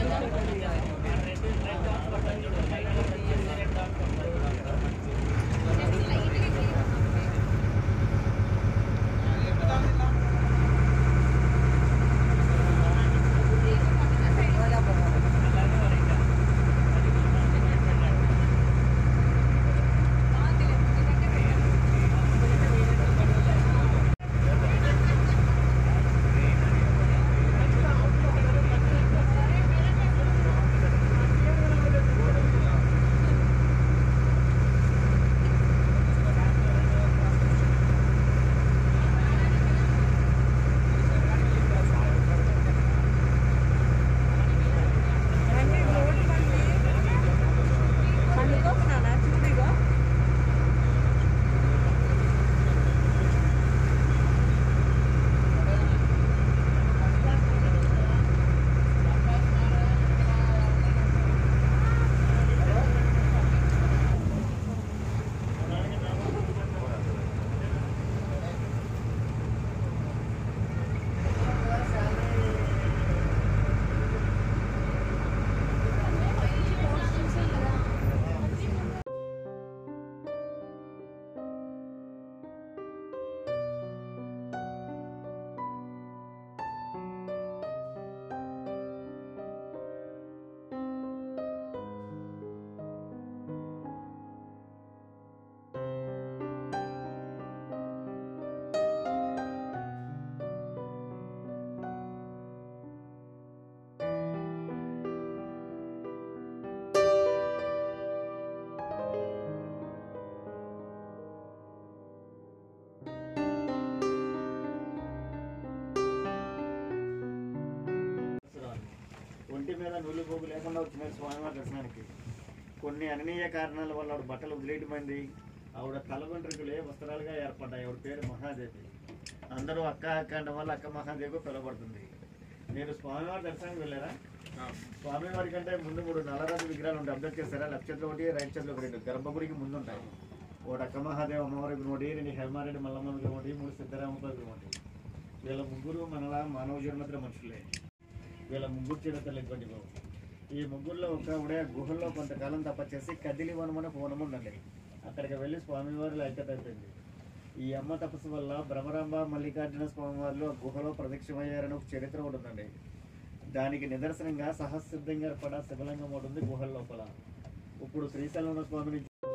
ఒంటి మీద నూలు పోగు లేకుండా వచ్చిన స్వామివారి దర్శనానికి కొన్ని అననీయ కారణాల వల్ల ఆవిడ బట్టలు వదిలేయటమైంది ఆవిడ తల వెంట్రుకలే వస్త్రాలుగా ఏర్పడ్డాయి ఆవిడ పేరు మహాదేవి అందరూ అక్క అక్క అనడం వల్ల అక్క మహాదేవి పిలువబడుతుంది నేను స్వామివారి దర్శనానికి వెళ్ళారా స్వామివారి కంటే ముందు మూడు నల్లరాజు విగ్రహాలు ఉంటాయి అబ్జర్వ్ చేస్తారా లెఫ్ట్ చేతిలో ఒకటి రైట్ చేతిలో ఒకటి రెండు గర్భగుడికి ముందు ఉంటాయి ఒకటి అక్క మహాదేవ అమ్మవారి విగ్రహం ఒకటి రెండు హేమారెడ్డి మల్లమ్మ విగ్రహం ఒకటి మూడు సిద్ధరామ విగ్రహం ఒకటి వీళ్ళ ముగ్గురు మనలా మానవ జన్మత్ర మనుషులే వీళ్ళ ముగ్గురు చిరతలు ఇబ్బంది బాబు ఈ ముగ్గురులో ఒక ఆవిడ గుహల్లో కొంతకాలం తపస్సేసి కదిలి వనమన పూనం ఉండండి అక్కడికి వెళ్ళి స్వామివారి ఐక్యత అయిపోయింది ఈ అమ్మ తపస్సు వల్ల భ్రమరాంబ మల్లికార్జున స్వామివారిలో ఆ గుహలో ప్రదక్షిణమయ్యారని ఒక చరిత్ర ఒకటి ఉందండి దానికి నిదర్శనంగా సహసిద్ధంగా ఏర్పడ శివలింగం ఒకటి ఉంది గుహల లోపల ఇప్పుడు శ్రీశైలం స్వామి నుంచి